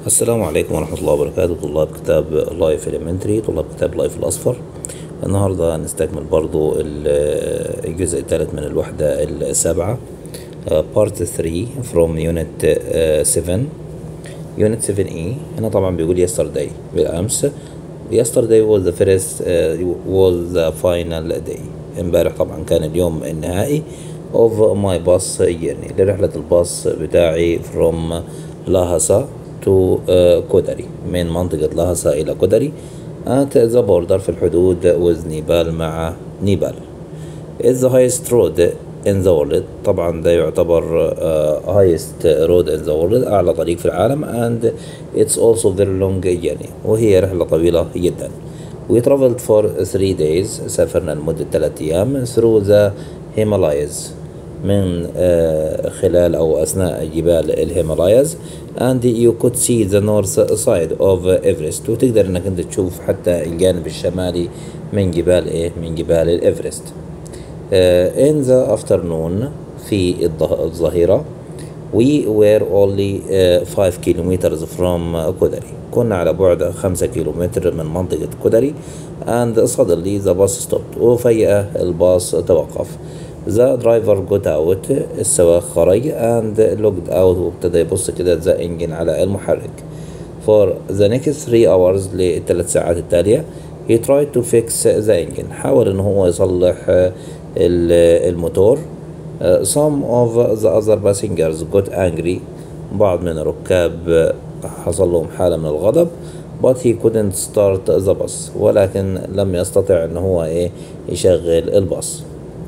السلام عليكم ورحمة الله وبركاته طلاب كتاب لايف إليمنتري طلاب كتاب لايف الأصفر النهاردة هنستكمل برضو ال- الجزء الثالث من الوحدة السابعة بارت 3 from unit uh, 7 unit 7e هنا طبعا بيقول yesterday بالأمس yesterday was the first uh, was the final day امبارح طبعا كان اليوم النهائي of my bus journey لرحلة الباص بتاعي from لاهاسا to uh, كودري من منطقة لاهاسا إلى كودري at the border في الحدود with نيبال مع نيبال is the highest road in the world طبعا ده يعتبر uh, highest road in the world أعلى طريق في العالم and it's also very long journey وهي رحلة طويلة جدا we traveled for three days سافرنا لمدة ثلاثة أيام through the Himalayas من آه، خلال أو أثناء جبال الهيمالاياز and you could see the north side of Everest وتقدر إنك أنت تشوف حتى الجانب الشمالي من جبال إيه من جبال الإيفرست uh, in the afternoon في الظه- الظهيرة we were only 5 kilometers from كودري كنا على بعد 5 كيلومتر من منطقة كودري and suddenly the bus stopped وفجأة الباص توقف the driver got out السواق خرج and looked out وابتدى يبص كده the engine على المحرك for the next three hours للثلاث ساعات التالية he tried to fix the engine حاول ان هو يصلح آه، ال- الموتور آه، some of the other passengers got angry بعض من الركاب آه، حصل لهم حالة من الغضب but he couldn't start the bus ولكن لم يستطع ان هو ايه يشغل الباص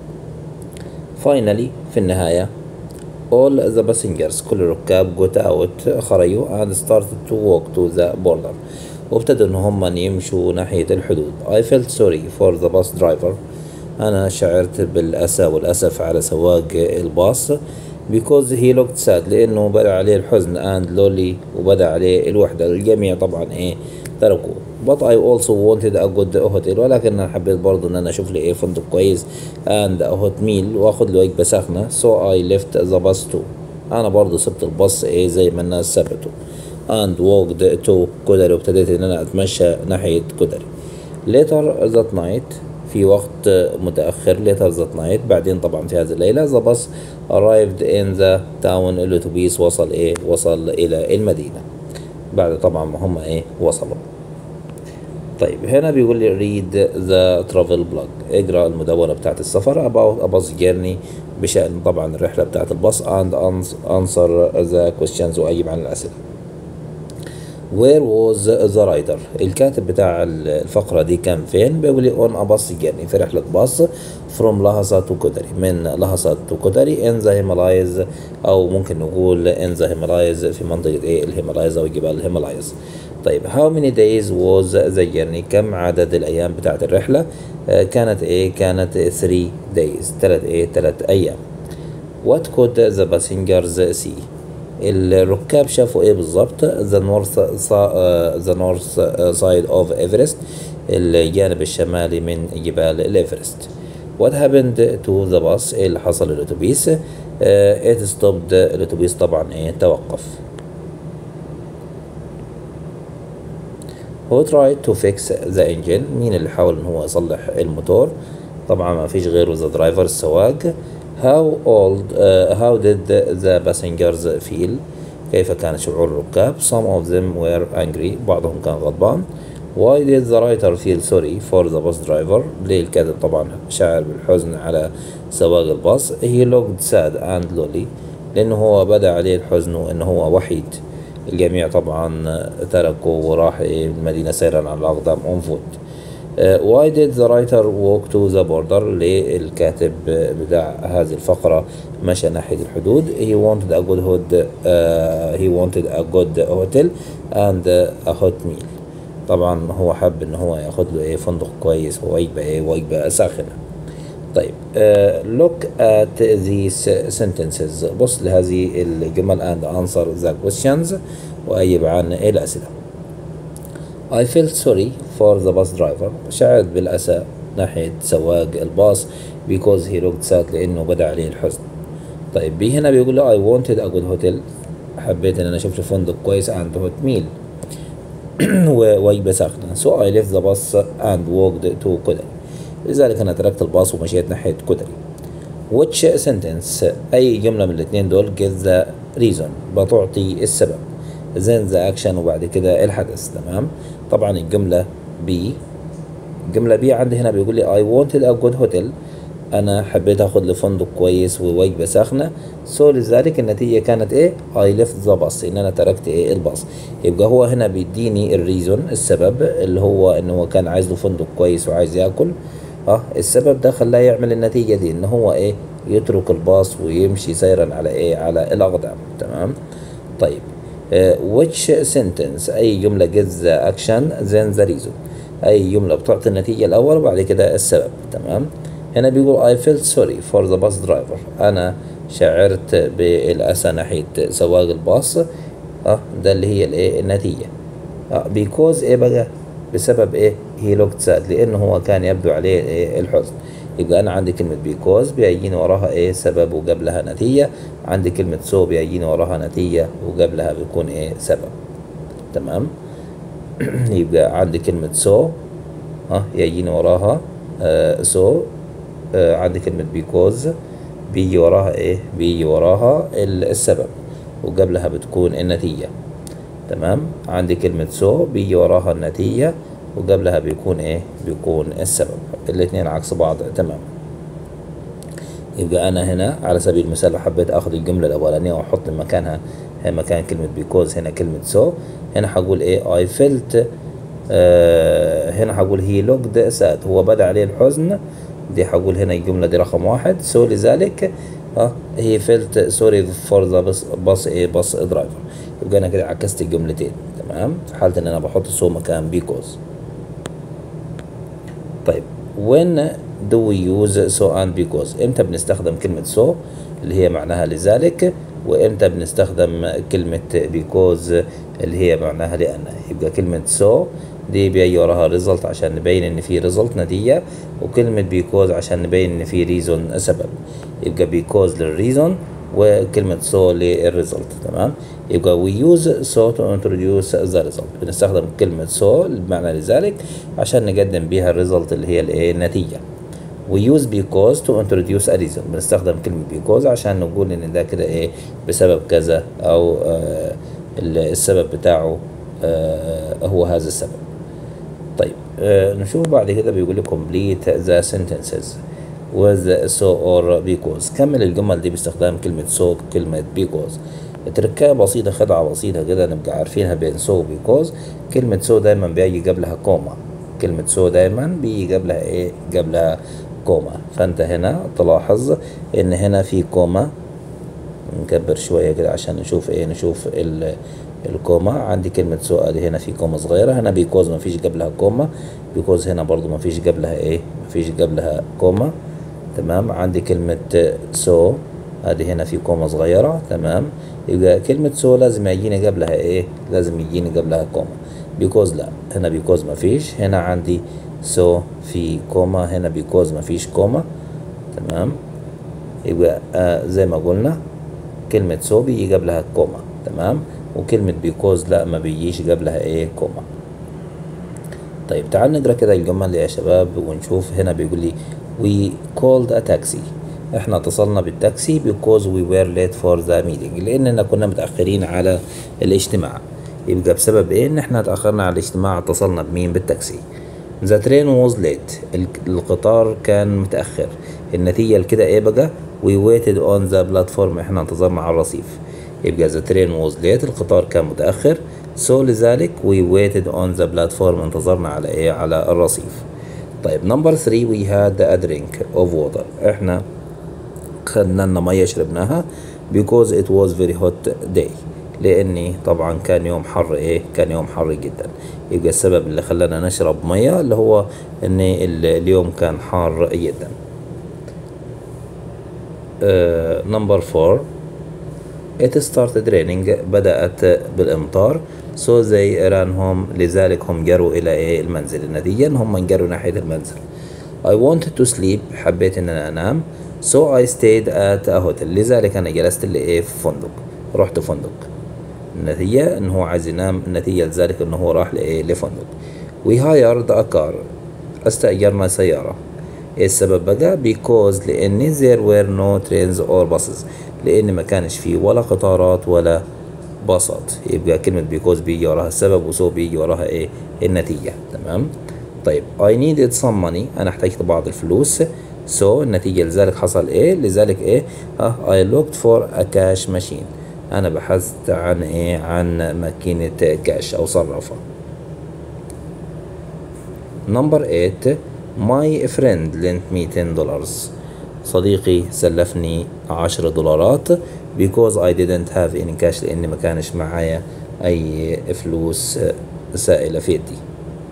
finally في النهاية all the passengers كل الركاب got out خرجوا and started to walk to the border وابتدوا ان هم يمشوا ناحية الحدود I felt sorry for the bus driver أنا شعرت بالأسى والأسف على سواق الباص because he looked sad لأنه بدأ عليه الحزن and lonely وبدأ عليه الوحدة الجميع طبعا إيه تركوه but I also wanted a good hotel ولكن أنا حبيت برضه إن أنا أشوف لي إيه فندق كويس and a hot meal وآخد لي وجبة ساخنة so I left the bus too أنا برضه سبت الباص إيه زي ما الناس سبته and walked to كودري وابتديت إن أنا أتمشى ناحية كودري later that night في وقت متأخر later that night بعدين طبعا في هذه الليلة the bus arrived in the town الأتوبيس وصل إيه وصل إلى المدينة بعد طبعا ما هم إيه وصلوا طيب هنا بيقول لي read the travel blog اقرا المدونة بتاعت السفر about a bus journey بشأن طبعا الرحلة بتاعت الباص and ans- answer the questions وأجيب عن الأسئلة Where was the rider الكاتب بتاع الفقرة دي كان فين بيقول لي on a bus journey في رحلة باص from لهسا to كودري من لهسا to كودري in the Himalayas أو ممكن نقول in the Himalayas في منطقة إيه الهيمالايز أو جبال الهيمالايز طيب how many days was the journey كم عدد الأيام بتاعت الرحلة آه، كانت إيه كانت 3 days ثلاث إيه ثلاث أيام What could the passengers see الركاب شافوا ايه بالظبط the north si- uh, the north side of Everest الجانب الشمالي من جبال الإيفرست What happened to the bus ايه اللي حصل للأتوبيس uh, it stopped الأتوبيس طبعا ايه توقف Who tried to fix the engine مين اللي حاول ان هو يصلح الموتور طبعا ما فيش غيره the driver السواق how old uh, how did the passengers feel كيف كان شعور الركاب some of them were angry بعضهم كان غضبان why did the writer feel sorry for the bus driver ليه الكاتب طبعا شعر بالحزن على سواق الباص he looked sad and lonely لأنه هو بدأ عليه الحزن وأنه هو وحيد الجميع طبعا تركوا وراح المدينة سيرا على الأقدام on foot Uh, why did the writer walk to the border ليه الكاتب بتاع هذه الفقرة مشى ناحية الحدود he wanted a good hood uh, he wanted a good hotel and uh, a hot meal طبعا هو حب ان هو ياخد له ايه فندق كويس ووجبة ايه وجبة ساخنة طيب uh, look at these sentences بص لهذه الجمل and answer the questions وأجب عن الأسئلة I felt sorry for the bus driver شعرت بالأسى ناحية سواق الباص because he looked sad لأنه بدأ عليه الحزن طيب بي هنا بيقول له I wanted a good hotel حبيت ان انا اشوف لي فندق كويس عند هوت ميل ووجبة ساخنة so I left the bus and walked to كدري لذلك انا تركت الباص ومشيت ناحية كدري which sentence اي جملة من الاثنين دول give the reason بتعطي السبب then the action وبعد كده الحدث تمام طبعا الجملة B الجملة B عندي هنا بيقول لي I wanted a good hotel أنا حبيت أخد لي فندق كويس ووجبة ساخنة سو لذلك النتيجة كانت إيه؟ I left the bus إن أنا تركت إيه الباص يبقى هو هنا بيديني الريزون السبب اللي هو إن هو كان عايز له فندق كويس وعايز ياكل اه السبب ده خلاه يعمل النتيجة دي إن هو إيه؟ يترك الباص ويمشي سيرا على إيه؟ على الأقدام تمام؟ طيب uh, which sentence أي جملة gets the action then the reason أي جملة بتعطي النتيجة الأول وبعد كده السبب تمام؟ هنا بيقول I felt sorry for the bus driver أنا شعرت بالأسى ناحية سواق الباص اه ده اللي هي الايه النتيجة اه because ايه بقى بسبب ايه he looked sad لأنه هو كان يبدو عليه إيه الحزن يبقى أنا عندي كلمة because بيجيني وراها ايه سبب وقبلها نتيجة عندي كلمة so بيجيني وراها نتيجة وقبلها بيكون ايه سبب تمام يبقى عندي كلمة so اه يجيني وراها آه so آه عندي كلمة because بيجي وراها ايه بيجي وراها السبب وقبلها بتكون النتيجة تمام عندي كلمة سو بيجي وراها النتيجة وقبلها بيكون ايه بيكون السبب الاتنين عكس بعض تمام يبقى انا هنا على سبيل المثال لو حبيت اخد الجملة الاولانية واحط مكانها مكان كلمة because هنا كلمة سو هنا هقول ايه I felt آه هنا هقول he looked sad هو بدأ عليه الحزن دي هقول هنا الجملة دي رقم واحد سو لذلك اه هي فيلت سوري فور ذا بس باص ايه باص درايفر يبقى انا كده عكست الجملتين تمام في حالة ان انا بحط سو مكان بيكوز طيب when do we use so and because امتى بنستخدم كلمة so اللي هي معناها لذلك وامتى بنستخدم كلمة because اللي هي معناها لأن يبقى كلمة so دي بيجي وراها ريزلت عشان نبين ان في ريزلت نتيجة وكلمة بيكوز عشان نبين ان في ريزون سبب يبقى بيكوز للريزون وكلمة so للريزلت تمام يبقى we use so to introduce the result بنستخدم كلمة so بمعنى لذلك عشان نقدم بيها الريزلت اللي هي الايه النتيجة we use because to introduce a reason بنستخدم كلمة because عشان نقول ان ده كده ايه بسبب كذا او آه السبب بتاعه آه هو هذا السبب طيب آه نشوف بعد كده بيقول لي complete the sentences with so or because كمل الجمل دي باستخدام كلمة so كلمة because تركاية بسيطة خدعة بسيطة كده نبقى عارفينها بين so because كلمة so دايما بيجي قبلها كوما كلمة so دايما بيجي قبلها ايه قبلها كوما فانت هنا تلاحظ ان هنا في كوما نكبر شوية كده عشان نشوف ايه نشوف ال الكوما عندي كلمة سؤال هنا في كوما صغيرة هنا بيكوز ما فيش قبلها كوما بيكوز هنا برضو ما فيش قبلها ايه ما فيش قبلها كوما تمام عندي كلمة سو هذه هنا في كوما صغيرة تمام يبقى كلمة سو لازم يجيني قبلها ايه لازم يجيني قبلها كوما بيكوز لا هنا بيكوز ما فيش هنا عندي سو في كوما هنا بيكوز ما فيش كوما تمام يبقى آه زي ما قلنا كلمة سو بيجي قبلها كوما تمام وكلمة بيكوز لا ما بيجيش قبلها ايه كوما طيب تعال نقرا كده الجمل يا شباب ونشوف هنا بيقول لي we called a taxi احنا اتصلنا بالتاكسي because we were late for the meeting لاننا كنا متاخرين على الاجتماع يبقى بسبب ايه ان احنا اتاخرنا على الاجتماع اتصلنا بمين بالتاكسي the train was late القطار كان متاخر النتيجه لكده ايه بقى we waited on the platform احنا انتظرنا على الرصيف يبقى the train was late القطار كان متأخر so لذلك we waited on the platform انتظرنا على ايه على الرصيف طيب نمبر 3 we had a drink of water احنا خدنا لنا ميه شربناها because it was very hot day لاني طبعا كان يوم حر ايه كان يوم حر جدا يبقى السبب اللي خلانا نشرب ميه اللي هو ان اليوم كان حار جدا نمبر uh, 4 It started raining بدأت بالإمطار so they ran home لذلك هم جروا إلى إيه المنزل النتيجة إن هم جروا ناحية المنزل I wanted to sleep حبيت إن أنا أنام so I stayed at a hotel لذلك أنا جلست اللي إيه في فندق رحت فندق النتيجة إن هو عايز ينام النتيجة لذلك إن هو راح لإيه لفندق we hired a car استأجرنا سيارة إيه السبب بقى because لأن there were no trains or buses لأن ما كانش فيه ولا قطارات ولا باصات يبقى كلمة because بيجي وراها السبب وسو بيجي وراها إيه النتيجة تمام طيب I needed some money أنا احتجت بعض الفلوس so النتيجة لذلك حصل إيه لذلك إيه ها I looked for a cash machine أنا بحثت عن إيه عن ماكينة كاش أو صرافة نمبر 8 My friend lent me 10 dollars صديقي سلفني 10 دولارات because I didn't have any cash لأن ما كانش معايا أي فلوس سائلة في يدي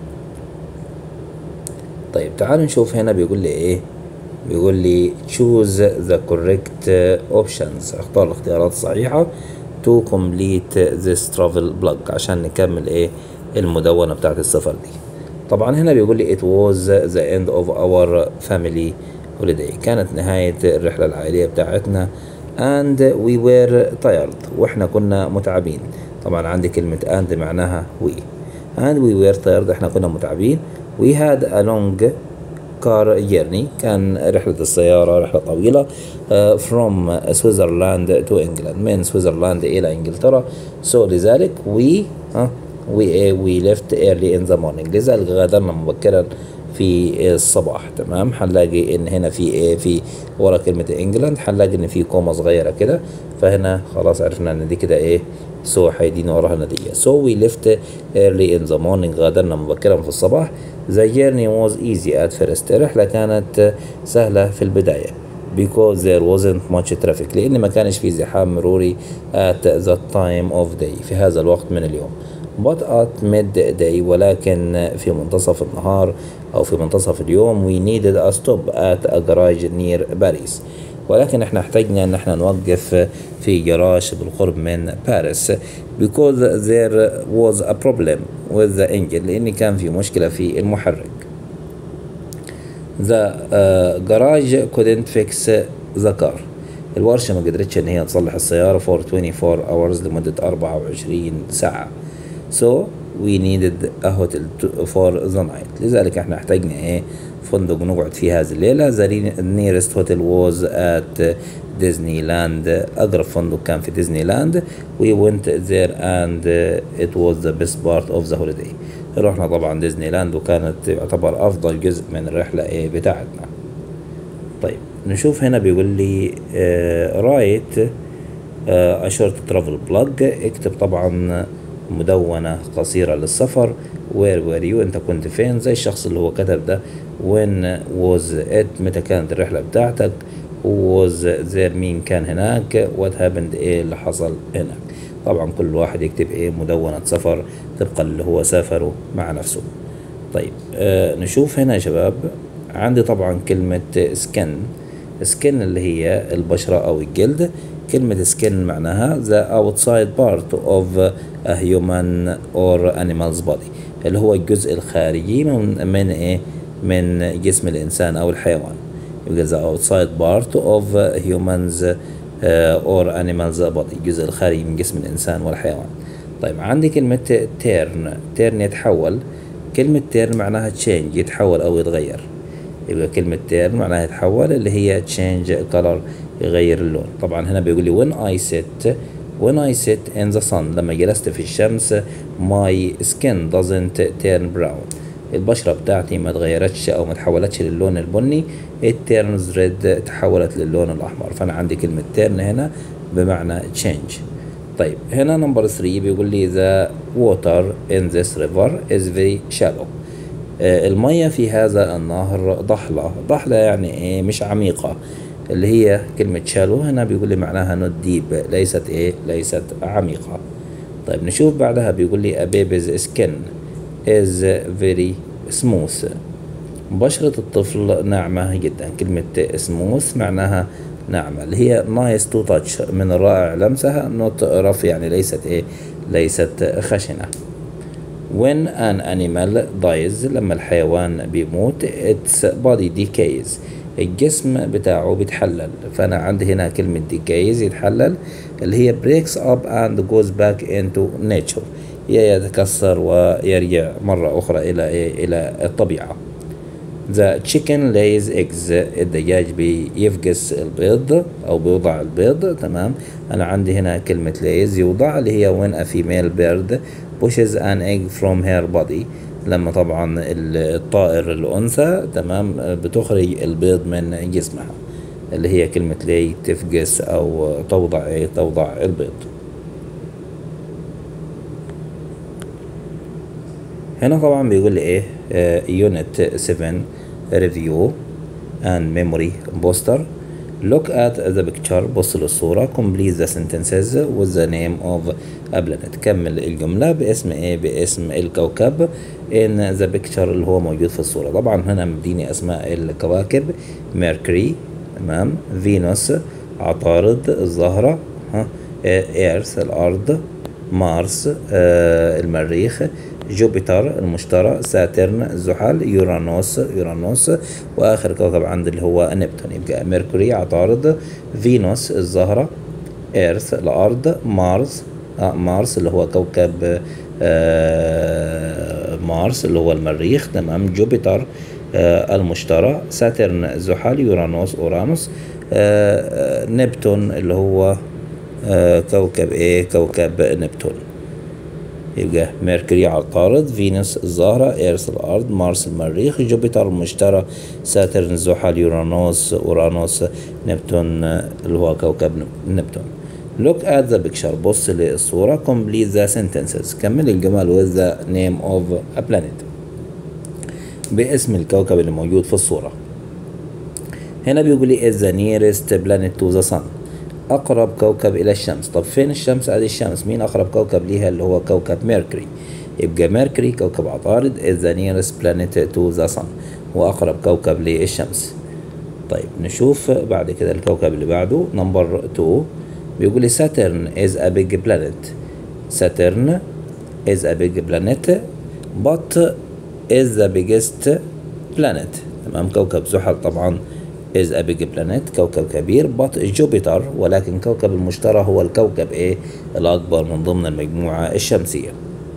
طيب تعالوا نشوف هنا بيقول لي إيه بيقول لي choose the correct options اختار الاختيارات الصحيحة to complete this travel blog عشان نكمل إيه المدونة بتاعت السفر دي طبعا هنا بيقول لي it was the end of our family holiday كانت نهاية الرحلة العائلية بتاعتنا and we were tired واحنا كنا متعبين طبعا عندي كلمة and معناها we and we were tired احنا كنا متعبين we had a long car journey كان رحلة السيارة رحلة طويلة uh, from Switzerland to England من سويسرلاند إلى إنجلترا so لذلك we uh, we we left early in the morning لذلك غادرنا مبكرا في الصباح تمام هنلاقي ان هنا في ايه في ورا كلمة انجلاند هنلاقي ان في كومة صغيرة كده فهنا خلاص عرفنا ان دي كده ايه سو هيدينا وراها نتيجة so we left early in the morning غادرنا مبكرا في الصباح the journey was easy at first الرحلة كانت سهلة في البداية because there wasn't much traffic لأن ما كانش في زحام مروري at that time of day في هذا الوقت من اليوم but at midday ولكن في منتصف النهار أو في منتصف اليوم we needed a stop at a garage near Paris ولكن احنا احتاجنا ان احنا نوقف في جراج بالقرب من باريس because there was a problem with the engine لان كان في مشكلة في المحرك the uh, garage couldn't fix the car الورشة ما قدرتش ان هي تصلح السيارة for 24 hours لمدة 24 ساعة so we needed a hotel to, for the night لذلك احنا احتاجنا ايه فندق نقعد فيه هذه الليلة the nearest hotel was at Disneyland أقرب فندق كان في ديزني لاند we went there and it was the best part of the holiday رحنا طبعا ديزني لاند وكانت يعتبر أفضل جزء من الرحلة ايه بتاعتنا طيب نشوف هنا بيقول لي رايت a short travel blog اكتب طبعا مدونة قصيرة للسفر where were you انت كنت فين زي الشخص اللي هو كتب ده when was it متى كانت الرحلة بتاعتك who was there مين كان هناك what happened ايه اللي حصل هناك طبعا كل واحد يكتب ايه مدونة سفر طبقا اللي هو سافره مع نفسه طيب آه نشوف هنا يا شباب عندي طبعا كلمة سكن سكن اللي هي البشرة أو الجلد كلمة سكن معناها the outside part of a human or animal's body اللي هو الجزء الخارجي من من ايه من جسم الإنسان أو الحيوان يبقى the outside part of humans uh, or animal's body الجزء الخارجي من جسم الإنسان والحيوان طيب عندي كلمة تيرن تيرن يتحول كلمة تيرن معناها change يتحول أو يتغير يبقى كلمة تيرن معناها يتحول اللي هي change color يغير اللون طبعا هنا بيقول لي when I sit when I sit in the sun لما جلست في الشمس my skin doesn't turn brown البشرة بتاعتي ما تغيرتش أو ما تحولتش للون البني it turns red تحولت للون الأحمر فأنا عندي كلمة turn هنا بمعنى change طيب هنا نمبر 3 بيقول لي the water in this river is very shallow المية في هذا النهر ضحلة ضحلة يعني ايه مش عميقة اللي هي كلمة شالو هنا بيقول لي معناها نوت ديب ليست ايه ليست عميقة طيب نشوف بعدها بيقول لي a baby's skin is very smooth بشرة الطفل ناعمة جدا كلمة smooth معناها ناعمة اللي هي nice to touch من الرائع لمسها not rough يعني ليست ايه ليست خشنة when an animal dies لما الحيوان بيموت its body decays الجسم بتاعه بيتحلل فأنا عندي هنا كلمة decays يتحلل اللي هي breaks up and goes back into nature يتكسر ويرجع مرة أخرى إلى إيه؟ إلى الطبيعة The chicken lays eggs الدجاج بيفقس البيض أو بيوضع البيض تمام أنا عندي هنا كلمة lays يوضع اللي هي when a female bird pushes an egg from her body لما طبعا الطائر الأنثى تمام بتخرج البيض من جسمها اللي هي كلمة لي تفقس أو توضع إيه توضع البيض هنا طبعا بيقول لي ايه يونت 7 ريفيو and memory booster look at the picture بص للصورة complete the sentences with the name of a planet كمل الجملة باسم ايه باسم الكوكب in the picture اللي هو موجود في الصورة طبعا هنا مديني اسماء الكواكب ميركوري تمام فينوس عطارد الزهرة ها ايرث الارض مارس آه المريخ جوبيتر المشتري ساترن زحل يورانوس يورانوس واخر كوكب عندي اللي هو نبتون يبقى ميركوري عطارد فينوس الزهرة ايرث الارض مارس آه مارس اللي هو كوكب آه مارس اللي هو المريخ تمام جوبيتر آه المشتري ساترن زحل يورانوس اورانوس آه نبتون اللي هو آه كوكب ايه كوكب نبتون يبقى ميركوري عطارد فينوس الزهرة إيرث الأرض مارس المريخ جوبيتر المشتري ساترن زحل يورانوس أورانوس نبتون اللي هو كوكب نبتون Look at the picture بص للصورة complete the sentences كمل الجمل with the name of a planet باسم الكوكب اللي موجود في الصورة هنا بيقول لي is the nearest planet to the sun أقرب كوكب إلى الشمس طب فين الشمس أدي الشمس مين أقرب كوكب ليها اللي هو كوكب ميركوري يبقى ميركوري كوكب عطارد is the nearest planet to the sun هو أقرب كوكب للشمس طيب نشوف بعد كده الكوكب اللي بعده نمبر 2 بيقول لي Saturn is a big planet Saturn is a big planet but is the biggest planet تمام كوكب زحل طبعا is a big planet كوكب كبير but جوبيتر ولكن كوكب المشتري هو الكوكب ايه الأكبر من ضمن المجموعة الشمسية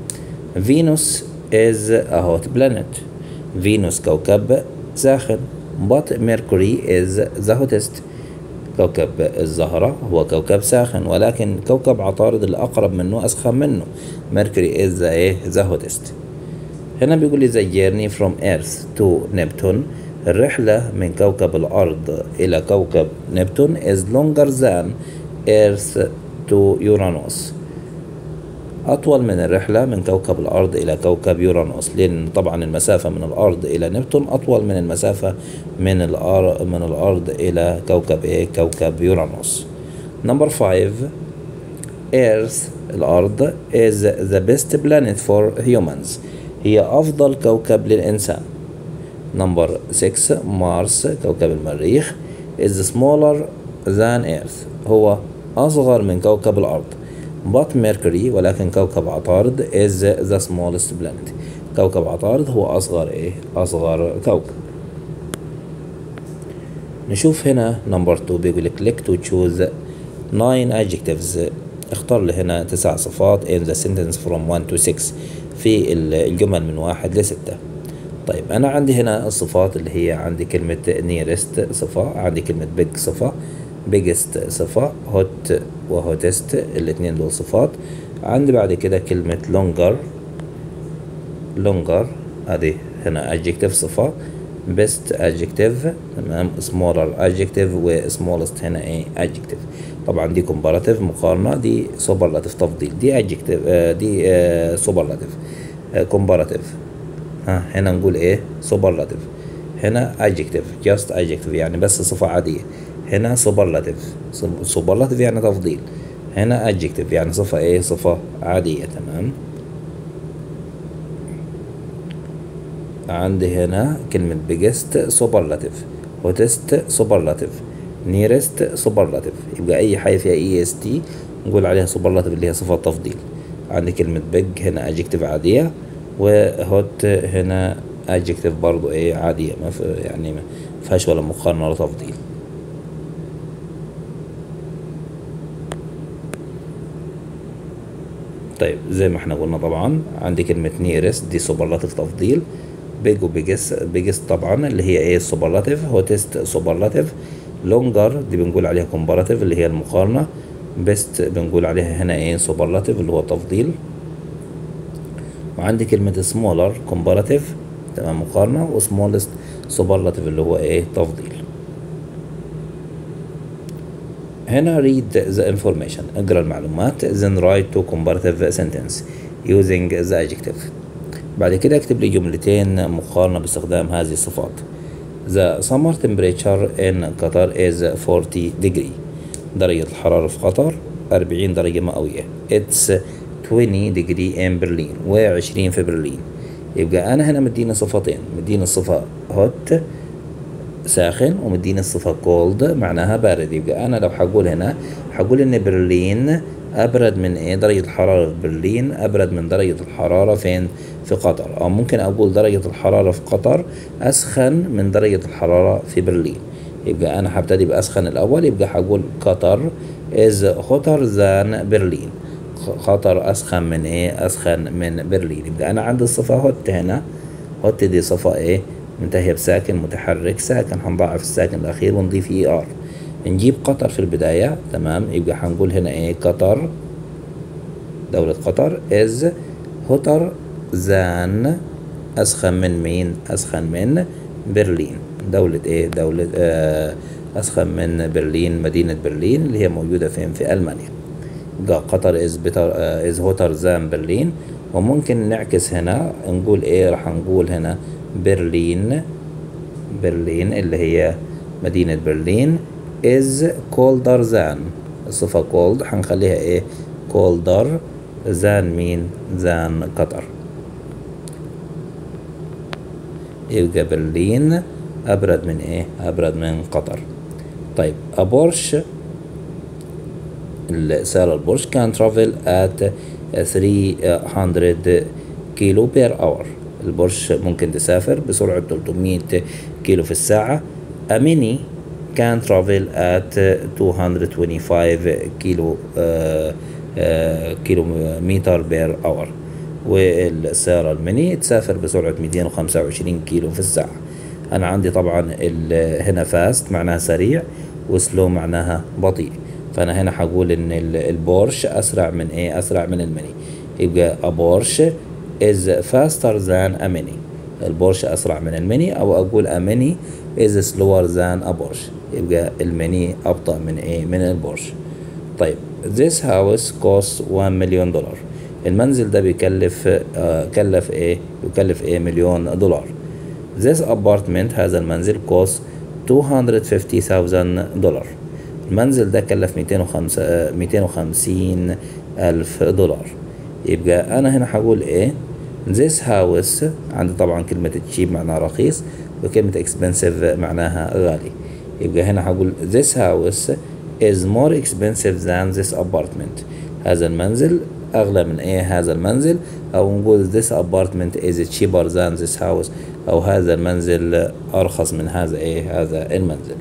فينوس is a hot planet فينوس كوكب ساخن but Mercury is the hottest كوكب الزهرة هو كوكب ساخن ولكن كوكب عطارد الأقرب منه أسخن منه Mercury is the ايه the hottest هنا بيقول لي the journey from Earth to Neptune الرحلة من كوكب الأرض إلى كوكب نبتون is longer than Earth to Uranus أطول من الرحلة من كوكب الأرض إلى كوكب يورانوس لأن طبعا المسافة من الأرض إلى نبتون أطول من المسافة من الأرض من الأرض إلى كوكب إيه كوكب يورانوس Number 5 Earth الأرض is the best planet for humans هي أفضل كوكب للإنسان نمبر 6 مارس كوكب المريخ is smaller than Earth هو أصغر من كوكب الأرض but Mercury ولكن كوكب عطارد is the smallest planet كوكب عطارد هو أصغر إيه أصغر كوكب نشوف هنا نمبر 2 بيقول لك click to choose 9 adjectives اختار لي هنا تسع صفات in the sentence from 1 to 6 في الجمل من واحد لستة طيب انا عندي هنا الصفات اللي هي عندي كلمة nearest صفة عندي كلمة big صفة biggest صفة hot وهوتست الاتنين دول صفات عندي بعد كده كلمة longer longer ادي هنا adjective صفة best adjective تمام smaller adjective و smallest هنا ايه adjective طبعا دي comparative مقارنة دي superlative تفضيل دي adjective آه دي آه superlative آه comparative ها هنا نقول ايه superlative هنا adjective just adjective يعني بس صفة عادية هنا superlative superlative يعني تفضيل هنا adjective يعني صفة ايه صفة عادية تمام عندي هنا كلمة biggest superlative hottest superlative nearest superlative يبقى أي حاجة فيها est نقول عليها superlative اللي هي صفة تفضيل عندي كلمة big هنا adjective عادية وهوت هنا adjective برضو ايه عادية ما في يعني مفيهاش ولا مقارنة ولا تفضيل طيب زي ما احنا قلنا طبعا عندي كلمة نيرست دي سوبرلاتيف تفضيل بيج وبيجس بيجس طبعا اللي هي ايه سوبرلاتيف هوتست سوبرلاتيف لونجر دي بنقول عليها كومباراتيف اللي هي المقارنة بيست بنقول عليها هنا ايه سوبرلاتيف اللي هو تفضيل وعندي كلمة سمولر كومباراتيف تمام مقارنة وسمولست سوبرلاتيف اللي هو ايه تفضيل هنا read the information اقرا المعلومات then write to comparative sentence using the adjective بعد كده اكتب لي جملتين مقارنة باستخدام هذه الصفات The summer temperature in Qatar is 40 degree درجة الحرارة في قطر 40 درجة مئوية It's 20 degree in Berlin و20 في برلين يبقى أنا هنا مديني صفتين مديني الصفة hot ساخن ومديني الصفة cold معناها بارد يبقى أنا لو حقول هنا حقول إن برلين أبرد من إيه درجة الحرارة في برلين أبرد من درجة الحرارة فين في قطر أو ممكن أقول درجة الحرارة في قطر أسخن من درجة الحرارة في برلين يبقى أنا هبتدي بأسخن الأول يبقى هقول قطر is hotter than برلين قطر أسخن من إيه أسخن من برلين يبقى أنا عندي الصفة هوت هنا هوت دي صفة إيه منتهية بساكن متحرك ساكن هنضاعف الساكن الأخير ونضيف إي آر نجيب قطر في البداية تمام يبقى هنقول هنا إيه قطر دولة قطر is hotter than أسخن من مين أسخن من برلين دولة إيه دولة آه أسخن من برلين مدينة برلين اللي هي موجودة فين في ألمانيا يبقى قطر is better uh, is hotter than برلين وممكن نعكس هنا نقول إيه راح نقول هنا برلين برلين اللي هي مدينة برلين is colder than الصفة cold هنخليها ايه colder than مين than قطر يبقى برلين أبرد من ايه أبرد من قطر طيب أبورش سعر البورش كان travel at 300 كيلو بير اور البورش ممكن تسافر بسرعة 300 كيلو في الساعة أميني كان ترافل at 225 كيلو آه آه كيلو متر بير اور والسيارة الميني تسافر بسرعة 225 كيلو في الساعة أنا عندي طبعا هنا فاست معناها سريع وسلو معناها بطيء فأنا هنا هقول إن البورش أسرع من إيه أسرع من الميني يبقى أبورش is faster than a mini البورش أسرع من الميني أو أقول a mini is slower than a Porsche يبقى الميني أبطأ من إيه من البورش طيب this house costs 1 مليون دولار المنزل ده بيكلف آه كلف إيه يكلف إيه مليون دولار this apartment هذا المنزل costs 250,000 دولار المنزل ده كلف 205 250 ألف دولار يبقى أنا هنا هقول إيه this house عندي طبعا كلمة cheap معناها رخيص وكلمة expensive معناها غالي يبقى هنا هقول this house is more expensive than this apartment هذا المنزل أغلى من إيه هذا المنزل أو نقول this apartment is cheaper than this house أو هذا المنزل أرخص من هذا إيه هذا المنزل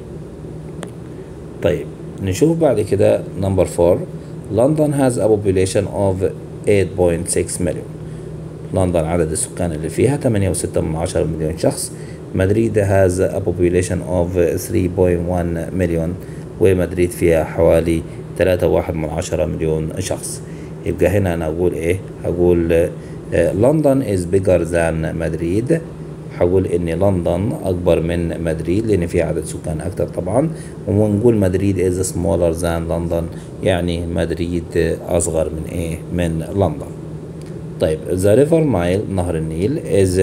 طيب نشوف بعد كده number 4 London has a population of 8.6 مليون لندن عدد السكان اللي فيها 8.6 من عشرة مليون شخص مدريد has a population of 3.1 مليون ومدريد فيها حوالي 3.1 من عشرة مليون شخص يبقى هنا أنا أقول إيه هقول لندن is bigger than مدريد هقول إن لندن أكبر من مدريد لأن فيها عدد سكان أكتر طبعا ونقول مدريد is smaller than لندن يعني مدريد أصغر من إيه من لندن طيب the river Nile نهر النيل is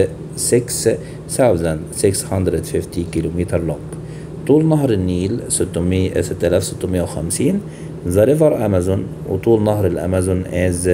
6650 كيلومتر long طول نهر النيل 600 6650 the river Amazon وطول نهر الأمازون is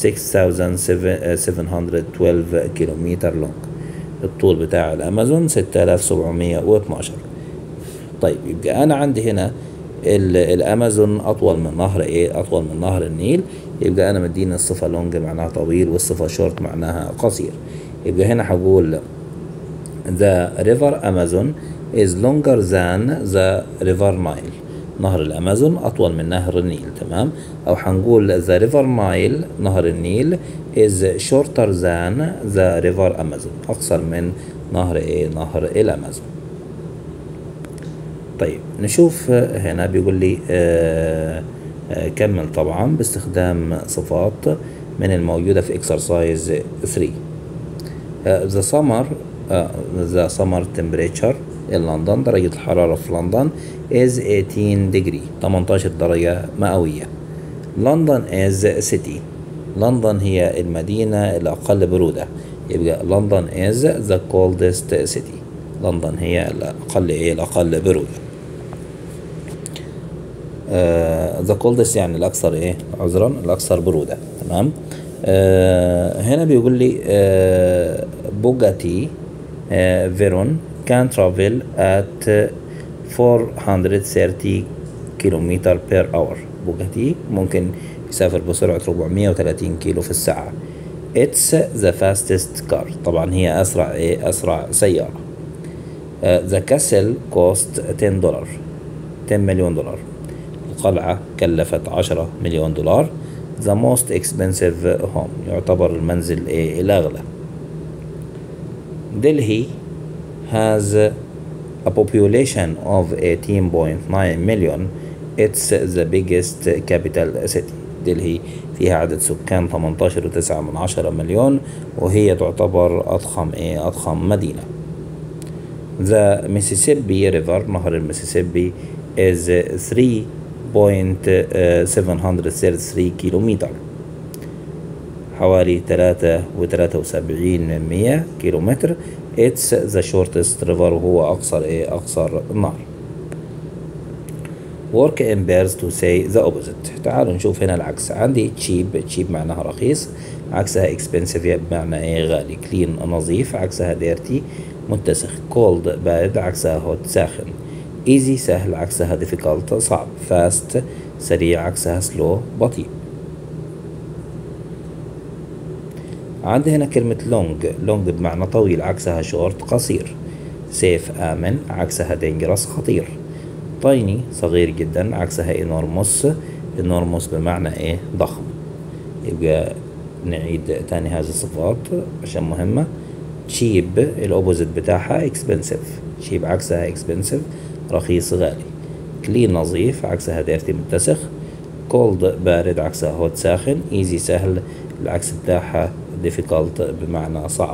6712 كيلومتر long الطول بتاع الأمازون 6712 طيب يبقى أنا عندي هنا الأمازون أطول من نهر إيه أطول من نهر النيل يبقى أنا مدينا الصفة لونج معناها طويل والصفة شورت معناها قصير يبقى هنا هقول the river Amazon is longer than the river Nile نهر الأمازون أطول من نهر النيل تمام أو هنقول the river Nile نهر النيل is shorter than the river Amazon أقصر من نهر إيه نهر الأمازون طيب نشوف هنا بيقول لي آه آه كمل طبعا باستخدام صفات من الموجودة في exercise 3 uh, the summer uh, the summer temperature in لندن درجة الحرارة في لندن is 18 degree 18 درجة مئوية لندن is city لندن هي المدينة الأقل برودة يبقى لندن is the coldest city لندن هي الأقل إيه الأقل برودة آه the coldest يعني الأكثر إيه عذرا الأكثر برودة تمام آه هنا بيقول لي آه بوجاتي آه فيرون can travel at 430 كيلومتر بير اور بوجاتي ممكن يسافر بسرعة 430 كيلو في الساعة It's the fastest car طبعا هي أسرع إيه أسرع سيارة uh, The castle cost 10 دولار 10 مليون دولار القلعة كلفت 10 مليون دولار The most expensive home يعتبر المنزل إيه الأغلى Delhi has a population of 18.9 million It's the biggest capital city دلهي فيها عدد سكان 18.9 من عشرة مليون وهي تعتبر أضخم إيه أضخم مدينة The Mississippi River نهر المسيسيبي is 3.733 كيلومتر حوالي 3.73 كيلومتر It's the shortest river وهو أقصر إيه أقصر نهر work in pairs to say the opposite تعالوا نشوف هنا العكس عندي cheap cheap معناها رخيص عكسها expensive بمعنى ايه غالي clean نظيف عكسها dirty متسخ cold بارد عكسها hot ساخن easy سهل عكسها difficult صعب fast سريع عكسها slow بطيء عندي هنا كلمة long long بمعنى طويل عكسها short قصير safe آمن عكسها dangerous خطير تايني صغير جدا عكسها enormous enormous بمعنى ايه ضخم يبقى نعيد تاني هذه الصفات عشان مهمة cheap الاوبوزيت بتاعها expensive cheap عكسها expensive رخيص غالي clean نظيف عكسها dirty متسخ cold بارد عكسها hot ساخن easy سهل العكس بتاعها difficult بمعنى صعب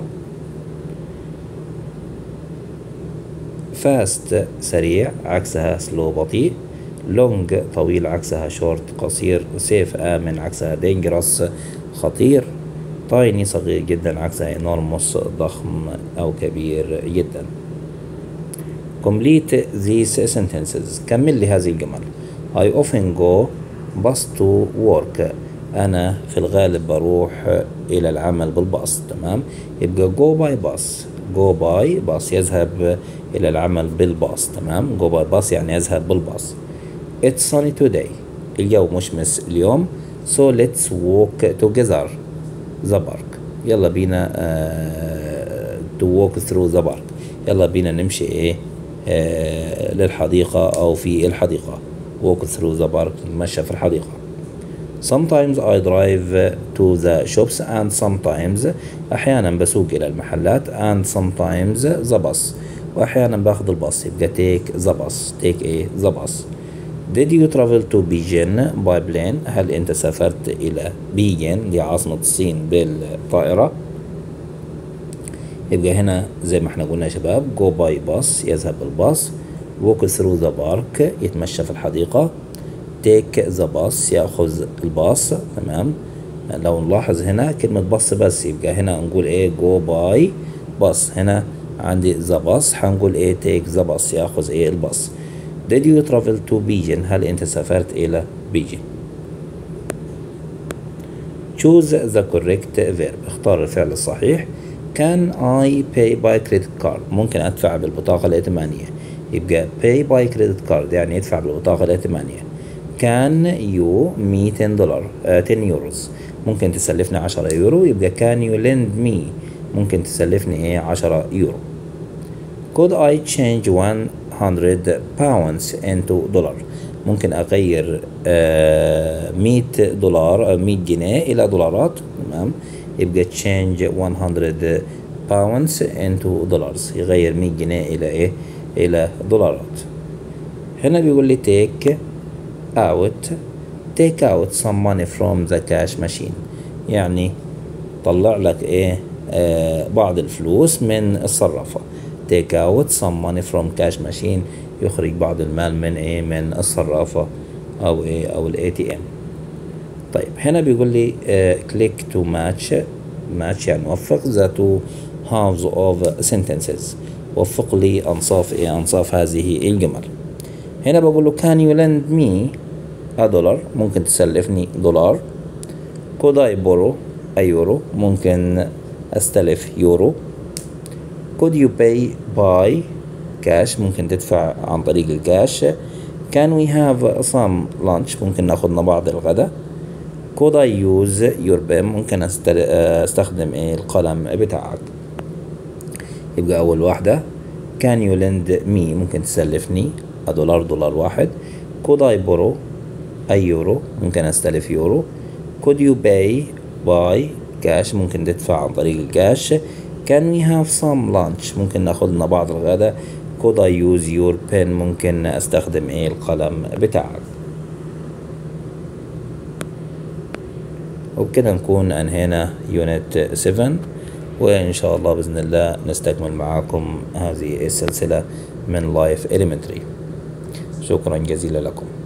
fast سريع عكسها slow بطيء long طويل عكسها short قصير safe آمن عكسها dangerous خطير tiny صغير جدا عكسها enormous ضخم أو كبير جدا complete these sentences كمل لي هذه الجمل I often go bus to work أنا في الغالب بروح إلى العمل بالباص تمام يبقى go by bus go by باص يذهب إلى العمل بالباص تمام go by باص يعني يذهب بالباص It's sunny today الجو مشمس اليوم so let's walk together the park يلا بينا uh, to walk through the park يلا بينا نمشي ايه uh, للحديقة أو في الحديقة walk through the park نتمشى في الحديقة Sometimes I drive to the shops and sometimes أحيانا بسوق إلى المحلات and sometimes the bus وأحيانا باخذ الباص يبقى take the bus take إيه the bus Did you travel to Beijing by plane هل أنت سافرت إلى بيجين لعاصمة الصين بالطائرة يبقى هنا زي ما احنا قلنا يا شباب go by bus يذهب بالباص walk through the park يتمشى في الحديقة take the bus ياخذ الباص تمام لو نلاحظ هنا كلمة باص بس يبقى هنا نقول ايه go by باص هنا عندي the bus هنقول ايه take the bus ياخذ ايه الباص did you travel to Beijing هل انت سافرت الى بيجين choose the correct verb اختار الفعل الصحيح can I pay by credit card ممكن ادفع بالبطاقة الائتمانية يبقى pay by credit card يعني يدفع بالبطاقة الائتمانية كان يو 200 دولار آه 10 يوروز ممكن تسلفني 10 يورو يبقى كان يو لند مي ممكن تسلفني ايه 10 يورو could I change 100 pounds into dollar ممكن أغير آه 100 دولار أو 100 جنيه إلى دولارات تمام يبقى change 100 pounds into dollars يغير 100 جنيه إلى إيه إلى دولارات هنا بيقول لي take out take out some money from the cash machine يعني طلع لك ايه آه بعض الفلوس من الصرافة take out some money from cash machine يخرج بعض المال من ايه من الصرافة او ايه او الاي تي ام طيب هنا بيقول لي آه click to match match يعني وفق the two halves of sentences وفق لي انصاف ايه انصاف هذه الجمل هنا بقول له can you lend me a dollar ممكن تسلفني دولار could I borrow a euro ممكن استلف يورو could you pay by cash ممكن تدفع عن طريق الكاش can we have some lunch ممكن ناخدنا بعض الغداء could I use your pen ممكن استخدم ايه القلم بتاعك يبقى اول واحدة can you lend me ممكن تسلفني دولار دولار واحد could I borrow أي يورو ممكن أستلف يورو could you pay by cash ممكن تدفع عن طريق الكاش can we have some lunch ممكن ناخد لنا بعض الغداء could I use your pen ممكن أستخدم إيه القلم بتاعك وبكده نكون أنهينا يونت 7 وإن شاء الله بإذن الله نستكمل معاكم هذه السلسلة من لايف إليمنتري شكرا جزيلا لكم